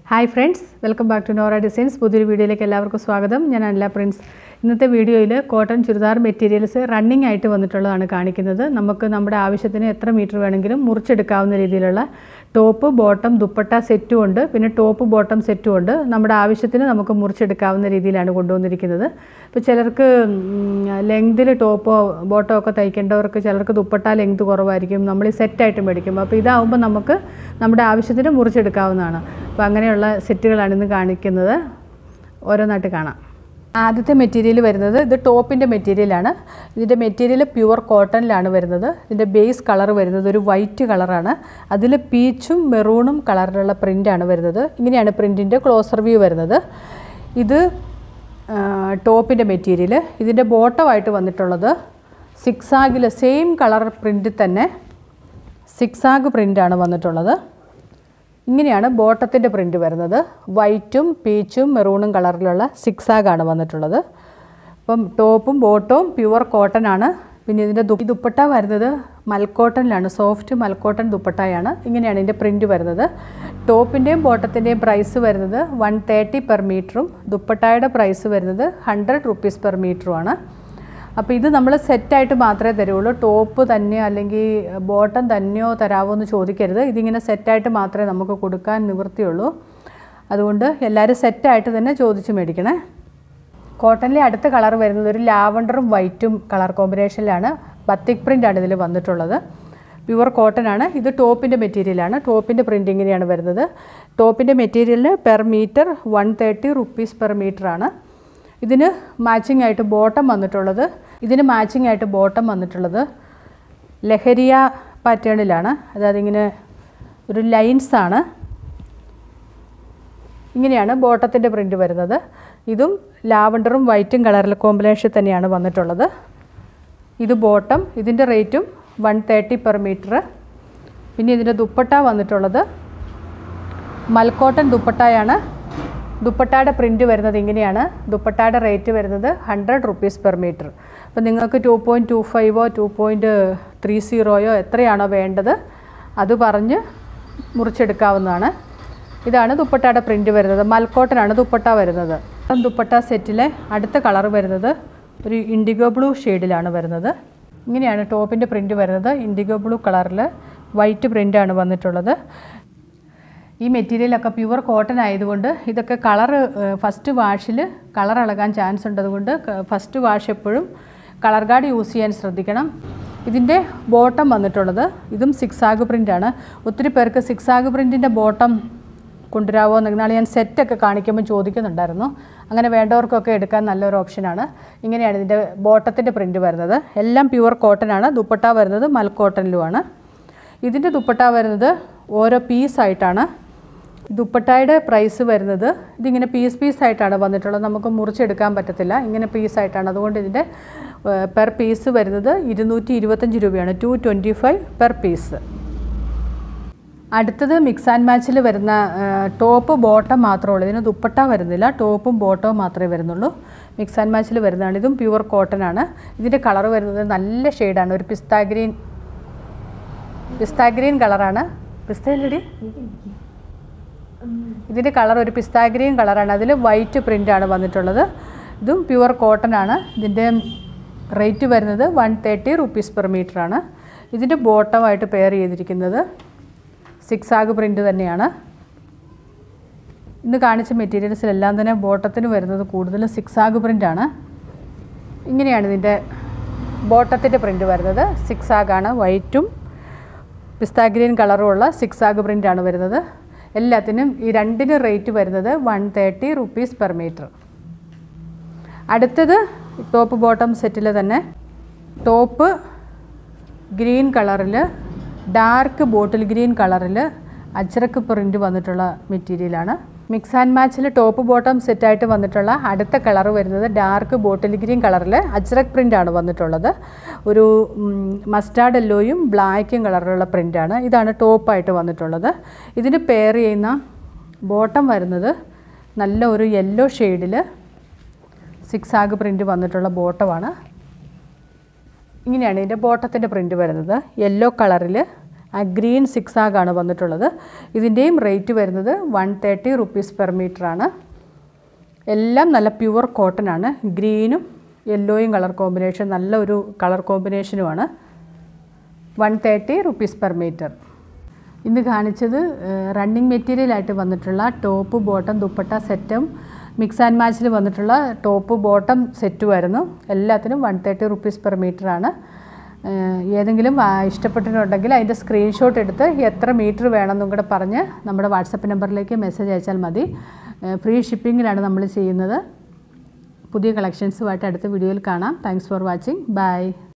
hi friends welcome back to Nora designs പുതിയൊരു വീഡിയോയിലേക്ക് എല്ലാവർക്കും സ്വാഗതം ഞാൻ അനില പ്രിൻസ് ഇന്നത്തെ വീഡിയോയിൽ കോട്ടൺ ചുരിദാർ മെറ്റീരിയൽസ് റണ്ണിങ് ആയിട്ട് വന്നിട്ടുള്ളതാണ് കാണിക്കുന്നത് നമുക്ക് നമ്മുടെ ആവശ്യത്തിന് എത്ര മീറ്റർ വേണമെങ്കിലും മുറിച്ചെടുക്കാവുന്ന രീതിയിലുള്ള ടോപ്പ് ബോട്ടം ദുപ്പട്ട സെറ്റും ഉണ്ട് പിന്നെ ടോപ്പ് ബോട്ടം സെറ്റും ഉണ്ട് നമ്മുടെ ആവശ്യത്തിന് നമുക്ക് മുറിച്ചെടുക്കാവുന്ന രീതിയിലാണ് കൊണ്ടുവന്നിരിക്കുന്നത് ഇപ്പോൾ ചിലർക്ക് ലെങ്തിൽ ടോപ്പോ ബോട്ടോ ഒക്കെ തയ്ക്കേണ്ടവർക്ക് ചിലർക്ക് ദുപ്പട്ട ലെങ്ത് കുറവായിരിക്കും നമ്മൾ ഈ സെറ്റായിട്ട് മേടിക്കും അപ്പോൾ ഇതാവുമ്പോൾ നമുക്ക് നമ്മുടെ ആവശ്യത്തിന് മുറിച്ചെടുക്കാവുന്നതാണ് അപ്പോൾ അങ്ങനെയുള്ള സെറ്റുകളാണ് ഇന്ന് കാണിക്കുന്നത് ഓരോന്നായിട്ട് കാണാം ആദ്യത്തെ മെറ്റീരിയൽ വരുന്നത് ഇത് ടോപ്പിൻ്റെ മെറ്റീരിയലാണ് ഇതിൻ്റെ മെറ്റീരിയൽ പ്യുവർ കോട്ടണിലാണ് വരുന്നത് ഇതിൻ്റെ ബേസ് കളർ വരുന്നത് ഒരു വൈറ്റ് കളറാണ് അതിൽ പീച്ചും മെറൂണും കളറിലുള്ള പ്രിൻ്റാണ് വരുന്നത് ഇങ്ങനെയാണ് പ്രിൻറ്റിൻ്റെ ക്ലോസർ വ്യൂ വരുന്നത് ഇത് ടോപ്പിൻ്റെ മെറ്റീരിയൽ ഇതിൻ്റെ ബോട്ടമായിട്ട് വന്നിട്ടുള്ളത് സിക്സാഗിൽ സെയിം കളർ പ്രിൻറ്റിൽ തന്നെ സിക്സാഗ് പ്രിൻ്റാണ് വന്നിട്ടുള്ളത് ഇങ്ങനെയാണ് ബോട്ടത്തിൻ്റെ പ്രിൻ്റ് വരുന്നത് വൈറ്റും പീച്ചും മെറൂണും കളറിലുള്ള സിക്സാഗാണ് വന്നിട്ടുള്ളത് അപ്പം ടോപ്പും ബോട്ടവും പ്യുവർ കോട്ടൺ ആണ് പിന്നെ ഇതിൻ്റെ ദു ദുപ്പട്ട വരുന്നത് മൽക്കോട്ടണിലാണ് സോഫ്റ്റ് മൽക്കോട്ടൺ ദുപ്പട്ടയാണ് ഇങ്ങനെയാണ് ഇതിൻ്റെ പ്രിൻ്റ് വരുന്നത് ടോപ്പിൻ്റെയും ബോട്ടത്തിൻ്റെയും പ്രൈസ് വരുന്നത് വൺ തേർട്ടി പെർ മീറ്ററും ദുപ്പട്ടയുടെ പ്രൈസ് വരുന്നത് ഹൺഡ്രഡ് റുപ്പീസ് പെർ മീറ്ററുമാണ് അപ്പോൾ ഇത് നമ്മൾ സെറ്റായിട്ട് മാത്രമേ തരുള്ളൂ ടോപ്പ് തന്നെ അല്ലെങ്കിൽ ബോട്ടം തന്നെയോ തരാമോ എന്ന് ചോദിക്കരുത് ഇതിങ്ങനെ സെറ്റായിട്ട് മാത്രമേ നമുക്ക് കൊടുക്കാൻ നിവൃത്തിയുള്ളൂ അതുകൊണ്ട് എല്ലാവരും സെറ്റായിട്ട് തന്നെ ചോദിച്ച് മേടിക്കണേ കോട്ടണിലെ അടുത്ത കളർ വരുന്നത് ഒരു ലാവണ്ടറും വൈറ്റും കളർ കോമ്പിനേഷനിലാണ് ബത്തിക് പ്രിൻ്റാണ് ഇതിൽ വന്നിട്ടുള്ളത് പ്യുവർ കോട്ടൺ ആണ് ഇത് ടോപ്പിൻ്റെ മെറ്റീരിയലാണ് ടോപ്പിൻ്റെ പ്രിൻ്റ് ഇങ്ങനെയാണ് വരുന്നത് ടോപ്പിൻ്റെ മെറ്റീരിയലിന് per metre one thirty rupees per മീറ്ററാണ് ഇതിന് മാച്ചിങ് ആയിട്ട് ബോട്ടം വന്നിട്ടുള്ളത് ഇതിന് മാച്ചിങ് ആയിട്ട് ബോട്ടം വന്നിട്ടുള്ളത് ലഹരിയ പാറ്റേണിലാണ് അതായത് ഇങ്ങനെ ഒരു ലൈൻസ് ആണ് ഇങ്ങനെയാണ് ബോട്ടത്തിൻ്റെ പ്രിൻ്റ് വരുന്നത് ഇതും ലാവണ്ടറും വൈറ്റും കളറിൽ കോമ്പിനേഷൻ തന്നെയാണ് വന്നിട്ടുള്ളത് ഇത് ബോട്ടം ഇതിൻ്റെ റേറ്റും വൺ തേർട്ടി പെർ മീറ്റർ പിന്നെ ഇതിൻ്റെ ദുപ്പട്ട വന്നിട്ടുള്ളത് മൽക്കോട്ടൺ ദുപ്പട്ടയാണ് ദുപ്പട്ടയുടെ പ്രിൻ്റ് വരുന്നത് ഇങ്ങനെയാണ് ദുപ്പട്ടയുടെ റേറ്റ് വരുന്നത് ഹൺഡ്രഡ് റുപ്പീസ് പെർ മീറ്റർ അപ്പോൾ നിങ്ങൾക്ക് ടു പോയിൻറ്റ് ടു ഫൈവോ ടു പോയിൻറ്റ് ത്രീ സീറോയോ എത്രയാണോ വേണ്ടത് അത് പറഞ്ഞ് മുറിച്ചെടുക്കാവുന്നതാണ് ഇതാണ് ദുപ്പട്ടയുടെ പ്രിൻ്റ് വരുന്നത് മൽക്കോട്ടനാണ് ദുപ്പട്ട വരുന്നത് ദുപ്പട്ട സെറ്റിലെ അടുത്ത കളർ വരുന്നത് ഒരു ഇൻഡിഗോ ബ്ലൂ ഷെയ്ഡിലാണ് വരുന്നത് ഇങ്ങനെയാണ് ടോപ്പിൻ്റെ പ്രിൻ്റ് വരുന്നത് ഇൻഡിഗോ ബ്ലൂ കളറിൽ വൈറ്റ് പ്രിൻ്റാണ് വന്നിട്ടുള്ളത് ഈ മെറ്റീരിയലൊക്കെ പ്യുവർ കോട്ടൺ ആയതുകൊണ്ട് ഇതൊക്കെ കളർ ഫസ്റ്റ് വാഷിൽ കളർ ഇളകാൻ ചാൻസ് ഉണ്ടതുകൊണ്ട് ഫസ്റ്റ് വാഷ് എപ്പോഴും കളർ ഗാർഡ് യൂസ് ചെയ്യാൻ ശ്രദ്ധിക്കണം ഇതിൻ്റെ ബോട്ടം വന്നിട്ടുള്ളത് ഇതും സിക്സ് ആഗ് പ്രിൻ്റാണ് ഒത്തിരി പേർക്ക് സിക്സ് ആഗ് പ്രിൻറ്റിൻ്റെ ബോട്ടം കൊണ്ടുവരാമോ എന്ന് നാളെ ഞാൻ സെറ്റൊക്കെ കാണിക്കുമ്പോൾ ചോദിക്കുന്നുണ്ടായിരുന്നു അങ്ങനെ വേണ്ടവർക്കൊക്കെ എടുക്കാൻ നല്ലൊരു ഓപ്ഷനാണ് ഇങ്ങനെയാണ് ഇതിൻ്റെ ബോട്ടത്തിൻ്റെ പ്രിൻറ്റ് വരുന്നത് എല്ലാം പ്യുവർ കോട്ടൺ ആണ് ദുപ്പട്ട വരുന്നത് മൽക്കോട്ടണിലുമാണ് ഇതിൻ്റെ ദുപ്പട്ട വരുന്നത് ഓരോ പീസായിട്ടാണ് ദുപ്പട്ടയുടെ പ്രൈസ് വരുന്നത് ഇതിങ്ങനെ പീസ് പീസായിട്ടാണ് വന്നിട്ടുള്ളത് നമുക്ക് മുറിച്ചെടുക്കാൻ പറ്റത്തില്ല ഇങ്ങനെ പീസായിട്ടാണ് അതുകൊണ്ട് ഇതിൻ്റെ പെർ പീസ് വരുന്നത് ഇരുന്നൂറ്റി ഇരുപത്തഞ്ച് രൂപയാണ് two twenty five per piece അടുത്തത് മിക്സ് ആൻഡ് മാച്ചിൽ വരുന്ന ടോപ്പ് ബോട്ടം മാത്രമേ ഉള്ളൂ ഇതിന് ദുപ്പട്ട വരുന്നില്ല ടോപ്പും ബോട്ടവും മാത്രമേ വരുന്നുള്ളൂ മിക്സ് ആൻഡ് മാച്ചിൽ വരുന്നതാണ് ഇതും പ്യുവർ കോട്ടൺ ആണ് ഇതിൻ്റെ കളർ വരുന്നത് നല്ല ഷെയ്ഡാണ് ഒരു പിസ്ത ഗ്രീൻ പിസ്ത ഗ്രീൻ കളറാണ് പിസ്തയിലടി ഇതിൻ്റെ കളർ ഒരു പിസ്ത ഗ്രീൻ കളറാണ് അതിൽ വൈറ്റ് പ്രിൻ്റാണ് വന്നിട്ടുള്ളത് ഇതും പ്യുവർ കോട്ടൺ ആണ് ഇതിൻ്റെ റേറ്റ് വരുന്നത് one thirty rupees per metre ആണ് ഇതിൻ്റെ ബോട്ടമായിട്ട് പെയർ ചെയ്തിരിക്കുന്നത് സിക്സ് ആഗ് പ്രിൻ്റ് തന്നെയാണ് ഇന്ന് കാണിച്ച മെറ്റീരിയൽസിലെല്ലാം തന്നെ ബോട്ടത്തിന് വരുന്നത് കൂടുതലും സിക്സ് ആഗ് പ്രിൻ്റാണ് ഇങ്ങനെയാണ് ഇതിൻ്റെ ബോട്ടത്തിൻ്റെ പ്രിൻ്റ് വരുന്നത് സിക്സ് ആഗാണ് വൈറ്റും പിസ്ത ഗ്രീൻ കളറുമുള്ള സിക്സ് ആഗ് പ്രിൻ്റാണ് വരുന്നത് എല്ലാത്തിനും ഈ രണ്ടിനും റേറ്റ് വരുന്നത് one thirty rupees per metre അടുത്തത് ടോപ്പ് ബോട്ടം സെറ്റിൽ തന്നെ ടോപ്പ് ഗ്രീൻ കളറിൽ ഡാർക്ക് ബോട്ടിൽ ഗ്രീൻ കളറിൽ അജ്രക്ക് പ്രിൻ്റ് വന്നിട്ടുള്ള മെറ്റീരിയലാണ് മിക്സ് ആൻഡ് മാച്ചിൽ ടോപ്പ് ബോട്ടം സെറ്റായിട്ട് വന്നിട്ടുള്ള അടുത്ത കളർ വരുന്നത് ഡാർക്ക് ബോട്ടിൽ ഗ്രീൻ കളറിൽ അജ്രക് പ്രിൻ്റാണ് വന്നിട്ടുള്ളത് ഒരു മസ്റ്റാർഡ് യെല്ലോയും ബ്ലാക്കും കളറിലുള്ള പ്രിൻ്റാണ് ഇതാണ് ടോപ്പായിട്ട് വന്നിട്ടുള്ളത് ഇതിന് പെയർ ചെയ്യുന്ന ബോട്ടം വരുന്നത് നല്ല ഒരു യെല്ലോ ഷെയ്ഡിൽ സിക്സ് ആഗ് പ്രിൻ്റ് വന്നിട്ടുള്ള ബോട്ടമാണ് ഇങ്ങനെയാണ് ഇതിൻ്റെ ബോട്ടത്തിൻ്റെ പ്രിൻ്റ് വരുന്നത് യെല്ലോ കളറിൽ ആ ഗ്രീൻ സിക്സ് ആഗാണ് വന്നിട്ടുള്ളത് ഇതിൻ്റെയും റേറ്റ് വരുന്നത് വൺ തേർട്ടി റുപ്പീസ് പെർ ആണ് എല്ലാം നല്ല പ്യുവർ കോട്ടൺ ആണ് ഗ്രീനും യെല്ലോയും കളർ കോമ്പിനേഷൻ നല്ല ഒരു കളർ കോമ്പിനേഷനുമാണ് one thirty rupees per metre ഇന്ന് കാണിച്ചത് റണ്ണിങ് മെറ്റീരിയലായിട്ട് വന്നിട്ടുള്ള ടോപ്പ് ബോട്ടം ദുപ്പട്ട സെറ്റും മിക്സ് ആൻഡ് മാച്ചിൽ വന്നിട്ടുള്ള ടോപ്പ് ബോട്ടം സെറ്റുമായിരുന്നു എല്ലാത്തിനും വൺ തേർട്ടി റുപ്പീസ് പെർ ആണ് ഏഹ് ഏതെങ്കിലും ആ, ഇഷ്ടപ്പെട്ടിട്ടുണ്ടെങ്കിൽ അതിൻ്റെ സ്ക്രീൻഷോട്ട് എടുത്ത് എത്ര മീറ്റർ വേണമെന്നും കൂടെ പറഞ്ഞ് നമ്മുടെ വാട്സപ്പ് നമ്പറിലേക്ക് മെസ്സേജ് അയച്ചാൽ മതി ഫ്രീ ഷിപ്പിങ്ങിലാണ് നമ്മൾ ചെയ്യുന്നത് പുതിയ കളക്ഷൻസുമായിട്ട് അടുത്ത വീഡിയോയിൽ കാണാം താങ്ക്സ് ഫോർ വാച്ചിങ് ബൈ